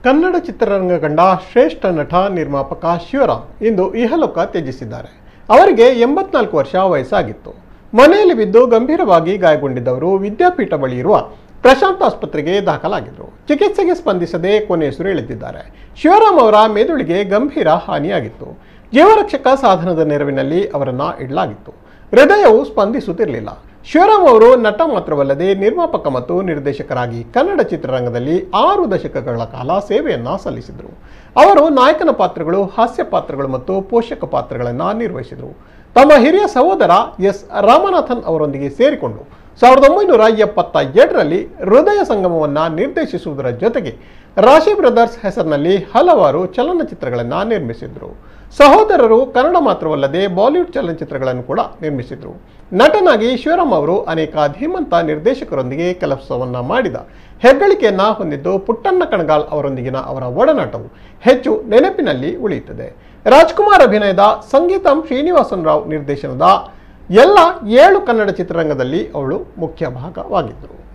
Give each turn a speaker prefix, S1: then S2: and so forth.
S1: ಕನ್ನಡ ಚಿತ್ರರಂಗ ಕಂಡ ಶ್ರೇಷ್ಠ ನಟ ನಿರ್ಮಾಪಕ ಶಿವರಾಮ್ ಇಂದು ಇಹಲೋಕ ತ್ಯಜಿಸಿದ್ದಾರೆ ಅವರಿಗೆ ಎಂಬತ್ನಾಲ್ಕು ವರ್ಷ ವಯಸ್ಸಾಗಿತ್ತು ಮನೆಯಲ್ಲಿ ಬಿದ್ದು ಗಂಭೀರವಾಗಿ ಗಾಯಗೊಂಡಿದ್ದವರು ವಿದ್ಯಾಪೀಠ ಬಳಿ ಇರುವ ಪ್ರಶಾಂತ್ ಆಸ್ಪತ್ರೆಗೆ ದಾಖಲಾಗಿದ್ದರು ಚಿಕಿತ್ಸೆಗೆ ಸ್ಪಂದಿಸದೆ ಕೊನೆಯುಸಿರೆಳೆದಿದ್ದಾರೆ ಶಿವರಾಮ್ ಅವರ ಮೆದುಳಿಗೆ ಗಂಭೀರ ಹಾನಿಯಾಗಿತ್ತು ಜೀವರಕ್ಷಕ ಸಾಧನದ ನೆರವಿನಲ್ಲಿ ಅವರನ್ನ ಇಡಲಾಗಿತ್ತು ಹೃದಯವು ಸ್ಪಂದಿಸುತ್ತಿರಲಿಲ್ಲ ಶಿವರಾಮ್ ಅವರು ನಟ ಮಾತ್ರವಲ್ಲದೆ ನಿರ್ಮಾಪಕ ಮತ್ತು ನಿರ್ದೇಶಕರಾಗಿ ಕನ್ನಡ ಚಿತ್ರರಂಗದಲ್ಲಿ ಆರು ದಶಕಗಳ ಕಾಲ ಸೇವೆಯನ್ನ ಸಲ್ಲಿಸಿದರು ಅವರು ನಾಯಕನ ಪಾತ್ರಗಳು ಹಾಸ್ಯ ಪಾತ್ರಗಳು ಮತ್ತು ಪೋಷಕ ಪಾತ್ರಗಳನ್ನು ನಿರ್ವಹಿಸಿದರು ತಮ್ಮ ಹಿರಿಯ ಸಹೋದರ ಎಸ್ ರಾಮನಾಥನ್ ಅವರೊಂದಿಗೆ ಸೇರಿಕೊಂಡು ಸಾವಿರದ ಒಂಬೈನೂರ ಎಪ್ಪತ್ತ ಎರಡರಲ್ಲಿ ಹೃದಯ ಸಂಗಮವನ್ನು ನಿರ್ದೇಶಿಸುವುದರ ಜೊತೆಗೆ ರಾಶಿ ಬ್ರದರ್ಸ್ ಹೆಸರಿನಲ್ಲಿ ಹಲವಾರು ಚಲನಚಿತ್ರಗಳನ್ನು ನಿರ್ಮಿಸಿದರು ಸಹೋದರರು ಕನ್ನಡ ಮಾತ್ರವಲ್ಲದೆ ಬಾಲಿವುಡ್ ಚಲನಚಿತ್ರಗಳನ್ನು ಕೂಡ ನಿರ್ಮಿಸಿದರು ನಟನಾಗಿ ಶಿವರಾಮ್ ಅವರು ಅನೇಕ ಧೀಮಂತ ನಿರ್ದೇಶಕರೊಂದಿಗೆ ಕೆಲಸವನ್ನ ಮಾಡಿದ ಹೆಗ್ಗಳಿಕೆಯನ್ನ ಹೊಂದಿದ್ದು ಪುಟ್ಟಣ್ಣ ಕಣಗಾಲ್ ಅವರೊಂದಿಗಿನ ಅವರ ಒಡನಾಟವು ಹೆಚ್ಚು ನೆನಪಿನಲ್ಲಿ ಉಳಿಯುತ್ತದೆ ರಾಜ್ಕುಮಾರ್ ಅಭಿನಯದ ಸಂಗೀತಂ ಶ್ರೀನಿವಾಸನ್ ರಾವ್ ನಿರ್ದೇಶನದ ಎಲ್ಲ ಏಳು ಕನ್ನಡ ಚಿತ್ರರಂಗದಲ್ಲಿ ಅವಳು ಮುಖ್ಯ ಭಾಗವಾಗಿದ್ದರು